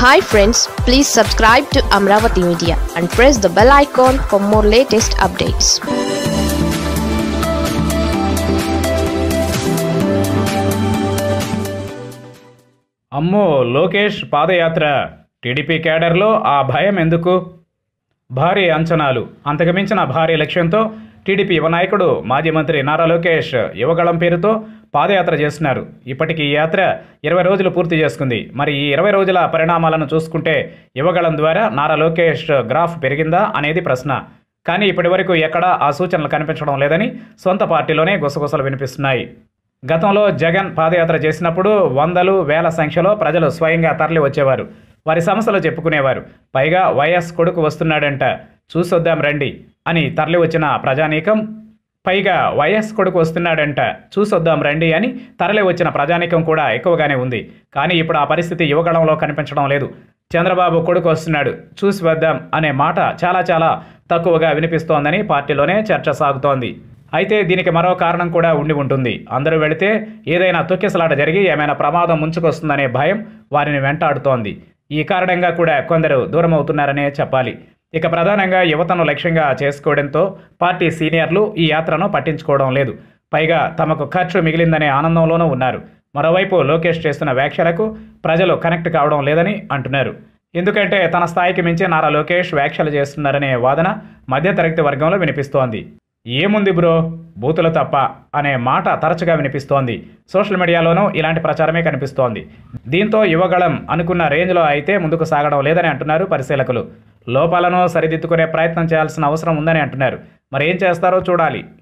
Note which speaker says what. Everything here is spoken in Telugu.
Speaker 1: hi friends please subscribe to Amaravati media and press the bell icon for more latest updates
Speaker 2: అమ్మో లోకేష్ పాదయాత్ర టీడీపీ కేడర్లో ఆ భయం ఎందుకు భారీ అంచనాలు అంతకుమించిన భారీ లక్ష్యంతో టీడీపీ యువ నాయకుడు మాజీ మంత్రి నారా లోకేష్ యువగళం పేరుతో పాదయాత్ర చేస్తున్నారు ఇప్పటికీ ఈ యాత్ర ఇరవై రోజులు పూర్తి చేసుకుంది మరి ఈ ఇరవై రోజుల పరిణామాలను చూసుకుంటే యువగళం ద్వారా నారా లోకేష్ గ్రాఫ్ పెరిగిందా అనేది ప్రశ్న కానీ ఇప్పటివరకు ఎక్కడా ఆ సూచనలు కనిపించడం లేదని సొంత పార్టీలోనే గుసగుసలు వినిపిస్తున్నాయి గతంలో జగన్ పాదయాత్ర చేసినప్పుడు వందలు వేల సంఖ్యలో ప్రజలు స్వయంగా తరలి వచ్చేవారు వారి సమస్యలు చెప్పుకునేవారు పైగా వైఎస్ కొడుకు వస్తున్నాడంట చూసొద్దాం రండి అని తరలి వచ్చిన ప్రజానీకం పైగా వైఎస్ కొడుకు వస్తున్నాడంట చూసొద్దాం రండి అని తరలి వచ్చిన ప్రజానీకం కూడా ఎక్కువగానే ఉంది కానీ ఇప్పుడు ఆ పరిస్థితి యువగళంలో కనిపించడం లేదు చంద్రబాబు కొడుకు వస్తున్నాడు చూసి వద్దాం అనే మాట చాలా చాలా తక్కువగా వినిపిస్తోందని పార్టీలోనే చర్చ సాగుతోంది అయితే దీనికి మరో కారణం కూడా ఉండి ఉంటుంది అందరూ వెళితే ఏదైనా తొక్కిసలాట జరిగి ఏమైనా ప్రమాదం ముంచుకొస్తుందనే భయం వారిని వెంటాడుతోంది ఈ కారణంగా కూడా కొందరు దూరం అవుతున్నారనే చెప్పాలి ఇక ప్రధానంగా యువతను లక్ష్యంగా చేసుకోవడంతో పార్టీ సీనియర్లు ఈ యాత్రను పట్టించుకోవడం లేదు పైగా తమకు ఖర్చు మిగిలిందనే ఆనందంలోనూ ఉన్నారు మరోవైపు లోకేష్ చేస్తున్న వ్యాఖ్యలకు ప్రజలు కనెక్ట్ కావడం లేదని అంటున్నారు ఎందుకంటే తన స్థాయికి మించి నారా లోకేష్ వ్యాఖ్యలు చేస్తున్నారనే వాదన మధ్యతరగతి వర్గంలో వినిపిస్తోంది ఏముంది బ్రో బూతులు తప్ప అనే మాట తరచుగా వినిపిస్తోంది సోషల్ మీడియాలోనూ ఇలాంటి ప్రచారమే కనిపిస్తోంది దీంతో యువగళం అనుకున్న రేంజ్లో అయితే ముందుకు సాగడం లేదని అంటున్నారు పరిశీలకులు లోపాలను సరిదిద్దుకునే ప్రయత్నం చేయాల్సిన అవసరం ఉందని అంటున్నారు మరి ఏం చేస్తారో చూడాలి